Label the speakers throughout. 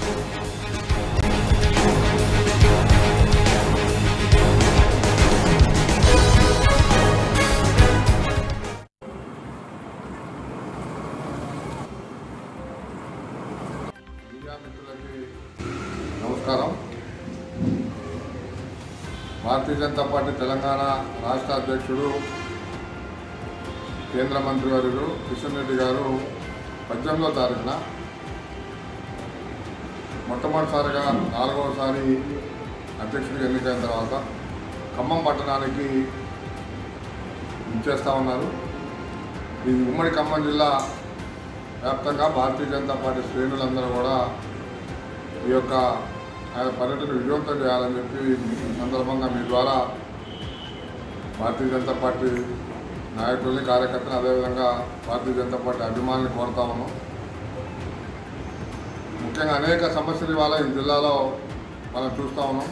Speaker 1: media మిత్రులకి నమస్కారం భారతీయ Janata party Telangana రాష్ట్ర అధ్యక్షుడు కేంద్ర మంత్రివర్యులు కిషన్ రెడ్డి గారు పద్దెనిమిదో తారీఖున మొట్టమొదటిసారిగా నాలుగవసారి అధ్యక్షుడిగా ఎన్నికైన తర్వాత ఖమ్మం పట్టణానికి ఇచ్చేస్తా ఉన్నారు ఈ ఉమ్మడి ఖమ్మం జిల్లా వ్యాప్తంగా భారతీయ జనతా పార్టీ శ్రేణులందరూ కూడా ఈ యొక్క ఆయన పర్యటన విజయవంతం చేయాలని చెప్పి ఈ సందర్భంగా మీ ద్వారా భారతీయ జనతా పార్టీ నాయకుల్ని కార్యకర్తలు అదేవిధంగా భారతీయ జనతా పార్టీ అభిమానులు కోరుతా ఉన్నాం ముఖ్యంగా అనేక సమస్యలు ఇవాళ ఈ జిల్లాలో మనం చూస్తూ ఉన్నాం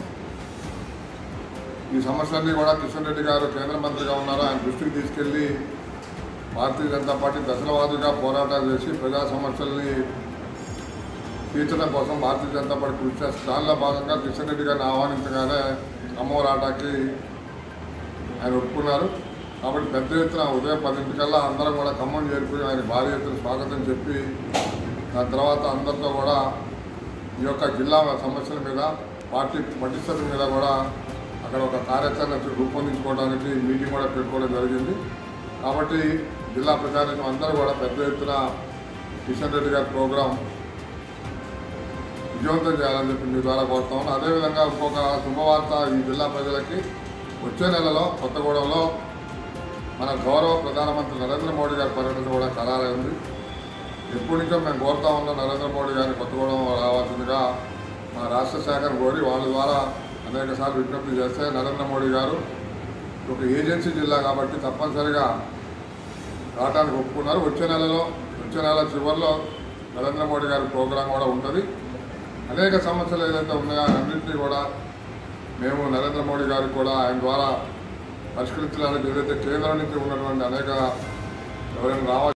Speaker 1: ఈ సమస్యలన్నీ కూడా కిషన్ రెడ్డి గారు కేంద్ర మంత్రిగా ఉన్నారు ఆయన దృష్టికి తీసుకెళ్ళి భారతీయ జనతా పార్టీ దశలవాదుగా పోరాటాలు చేసి ప్రజా సమస్యల్ని తీర్చడం కోసం భారతీయ జనతా పార్టీ కృషి చేస్తుంది దానిలో భాగంగా కిషన్ రెడ్డి గారిని ఆహ్వానించగానే అమ్మోరాటాకి ఆయన ఒప్పుకున్నారు కాబట్టి పెద్ద ఎత్తున ఉదయం పదింటికల్లా అందరం కూడా ఖమ్మం చేరుకుని ఆయన భారీ ఎత్తున స్వాగతం చెప్పి దాని తర్వాత అందరితో కూడా ఈ యొక్క జిల్లా సమస్యల మీద పార్టీ పటిష్టత మీద కూడా అక్కడ ఒక కార్యాచరణ రూపొందించుకోవడానికి మీటింగ్ కూడా పెట్టుకోవడం జరిగింది కాబట్టి జిల్లా ప్రజానికం అందరూ కూడా పెద్ద ఎత్తున కిషన్ రెడ్డి గారి ప్రోగ్రాం విజయవంతం చేయాలని చెప్పి మీ ద్వారా కోరుతాము అదేవిధంగా ఇంకొక శుభవార్త ఈ జిల్లా ప్రజలకి వచ్చే నెలలో కొత్తగూడెంలో మన గౌరవ ప్రధానమంత్రి నరేంద్ర మోడీ గారి పర్యటన కూడా ఖరారైంది ఎప్పటి నుంచో మేము కోరుతా ఉన్నాం నరేంద్ర మోడీ గారిని కొత్తగూడెం రావాల్సిందిగా మన రాష్ట్ర శాఖను కోరి వాళ్ళ ద్వారా అనేక సార్లు విజ్ఞప్తి చేస్తే నరేంద్ర మోడీ గారు ఒక ఏజెన్సీ జిల్లా కాబట్టి తప్పనిసరిగా రావడానికి ఒప్పుకున్నారు వచ్చే నెలలో వచ్చే నెల చివరిలో నరేంద్ర మోడీ గారి ప్రోగ్రాం కూడా ఉంటుంది అనేక సమస్యలు ఏదైతే ఉన్నాయో అన్నింటినీ కూడా మేము నరేంద్ర మోడీ గారికి కూడా ఆయన ద్వారా పరిష్కరించడానికి ఏదైతే కేంద్రం నుంచి ఉన్నటువంటి అనేక ఎవరైనా రావాలి